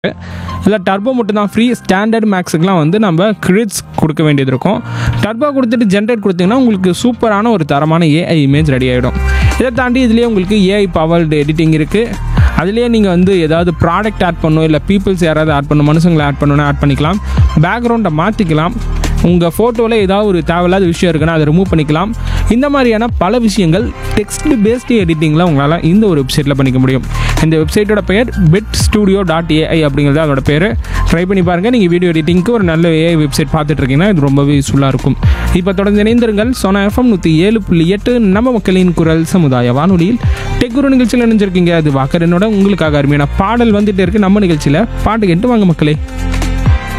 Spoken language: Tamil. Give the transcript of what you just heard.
இதில் டர்போ மட்டும் தான் ஃப்ரீ ஸ்டாண்டர்ட் மேக்ஸுக்குலாம் வந்து நம்ம கிரெடிட்ஸ் கொடுக்க வேண்டியது இருக்கும் டர்போ கொடுத்துட்டு ஜென்ரேட் கொடுத்தீங்கன்னா உங்களுக்கு சூப்பரான ஒரு தரமான ஏஐ இமேஜ் ரெடி ஆகிடும் இதை தாண்டி இதுலேயே உங்களுக்கு ஏஐ பவர்டு எடிட்டிங் இருக்குது அதுலேயே நீங்கள் வந்து ஏதாவது ப்ராடக்ட் ஆட் பண்ணணும் இல்லை பீப்புள்ஸ் யாராவது ஆட் பண்ணணும் மனுஷங்களை ஆட் பண்ணணும்னா ஆட் பண்ணிக்கலாம் பேக்ரவுண்டை மாற்றிக்கலாம் உங்கள் ஃபோட்டோவில் ஏதாவது ஒரு தேவையில்லாத விஷயம் இருக்குன்னா அதை ரிமூவ் பண்ணிக்கலாம் இந்த மாதிரியான பல விஷயங்கள் டெக்ஸ்ட் பேஸ்டு எடிட்டிங்கில் உங்களால் இந்த ஒரு வெப்சைட்டில் பண்ணிக்க முடியும் இந்த வெப்சைட்டோட பெயர் பெட் ஸ்டூடியோ டாட் ஏஐ அப்படிங்கிறது அதோட பேர் ட்ரை பண்ணி பாருங்கள் நீங்கள் வீடியோ எடிட்டிங்க்கு ஒரு நல்ல ஏஐ வெப்சைட் பார்த்துட்டு இருக்கீங்கன்னா இது ரொம்பவே யூஸ்ஃபுல்லாக இருக்கும் இப்போ தொடர்ந்து இணைந்திருங்கள் சோனா எஃப்எம் நூற்றி ஏழு புள்ளி எட்டு நம்ம மக்களின் குரல் சமுதாய வானொலியில் டெக் குரு நிகழ்ச்சியில் நினைஞ்சிருக்கீங்க அது வாக்கரனோட உங்களுக்காக அருமையான பாடல் வந்துட்டே இருக்கு நம்ம நிகழ்ச்சியில் பாட்டு கேட்டு வாங்க மக்களே